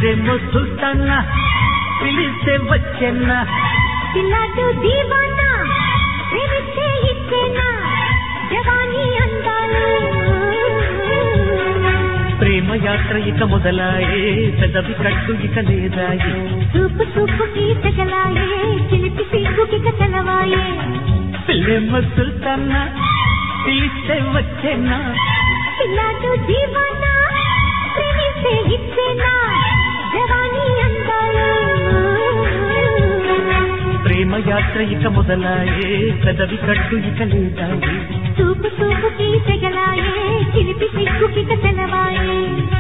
పిల్లెమ్మో సుల్తానా పిలిస్తే వచ్చెన్నా పిల్లాడు దీవానా ప్రేమిస్తే ఇచ్చేనా జవానీ అందాలు ప్రేమ యాత్ర ఇక మొదలాయే పెదవి కట్టు ఇక లేదాయే చూపు చూపుకి తెగలాయే చిలిపి సిగ్గుకి కథలవాయే పిల్లెమ్మో సుల్తానా పిలిస్తే వచ్చెన్నా పిల్లాడు దీవానా ప్రేమిస్తే ఇచ్చేనా జవానీ అందాలు ప్రేమ యాత్ర ఇక మొదలాయే పెదవి కట్టు ఇక లేదాయే చూపు చూపుకి తెగలాయే చిలిపి సిగ్గుకి కథలవాయే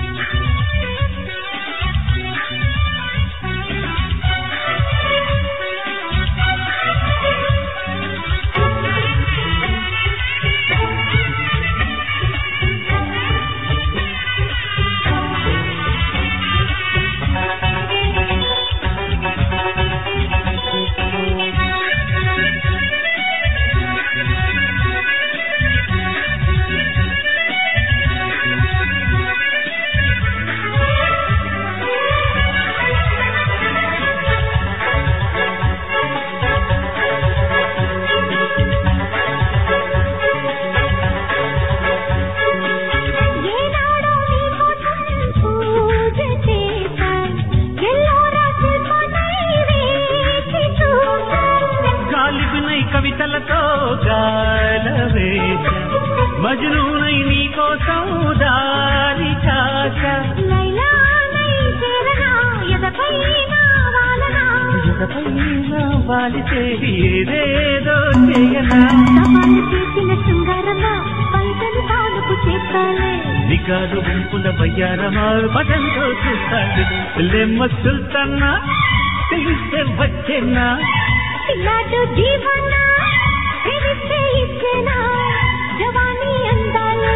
ఏనాడో నీకోసం పూజ చేశాం. ఎల్లోరా శిల్పమై వేచి చూశాం. గాలిబినై కవితలతో గాలవేశ మజనూనై నీ కోసం దారి కాచ లైలానై చేరనా, ఎదపైన వాలనా. ఎదపైన వాలితే ఏదేదో చేయనా సవాలు చేసిన శృంగారమా, బయటను తానుకు చేస్తాలే. నికాదు గుంపుల బయ్యారమా పదంతో చూస్తాడు లెమ్మ సుల్తానా తెలిస్తే వచ్చేనా పిల్లాడు దీవానా, ప్రేమిస్తే ఇచ్చేనా, జవానీ అందాలు.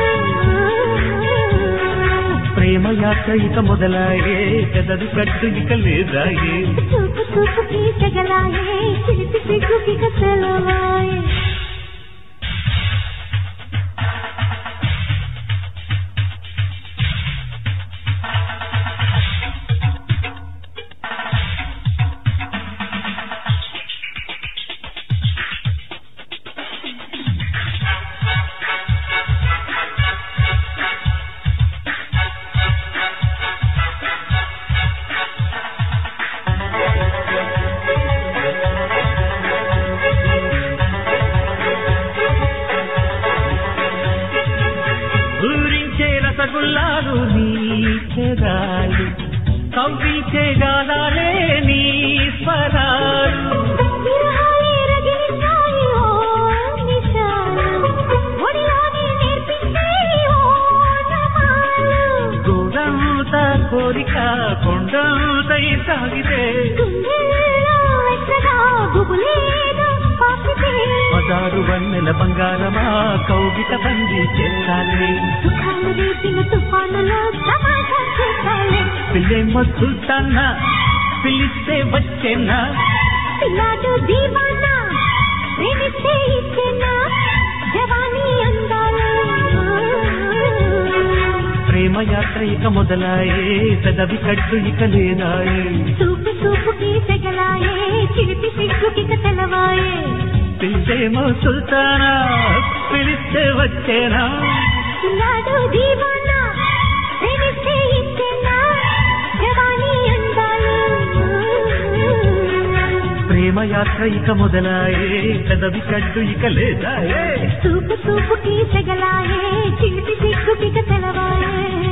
ప్రేమ యాత్ర ఇక మొదలాయే పెదవి కట్టు ఇక లేదాయే చూపు చూపుకి తెగలాయే చిలిపి సిగ్గుకి కసలవాయే ఊరించే రసగుల్లాలు నీ చెదాలు కవ్వించే గాలాలే నీ స్వరాలు విరహాలే రగిలిస్తాయి ఓ నిశాలు. ఒడిలోనే నేర్పించే ఓ నమాలు. గోడంత కోరిక కొండంతై సాగితే గుండెల్లో వెచ్చగా గుబులేదో పాకితే. పదారు వన్నెల బంగారమా కౌగిట బందీ చేస్తాలే సుఖాలు రేపిన తుఫానులో తమాషా చేస్తాలే. పిల్లెమ్మ సుల్తానా పిలిస్తే వచ్చేనా పిల్లాడు దీవానా, ప్రేమిస్తే ఇచ్చేనా, జవానీ అందాలు. ప్రేమ యాత్ర ఇక మొదలాయే పెదవి కట్టు ఇక లేదాయే చూపు చూపుకి తెగలాయే చిలిపి సిగ్గుకి కథలవాయే పిలిచేమో సుల్తానా పిలిస్తే వచ్చేనా పిల్లాడు దీవానా ప్రేమిస్తే ఇచ్చేనా జవానీ అందాలు ప్రేమ యాత్ర ఇక మొదలాయే పెదవి కట్టు ఇక లేదాయే చూపు చూపుకి తెగలాయే చిలిపి సిగ్గుకి కథలవాయే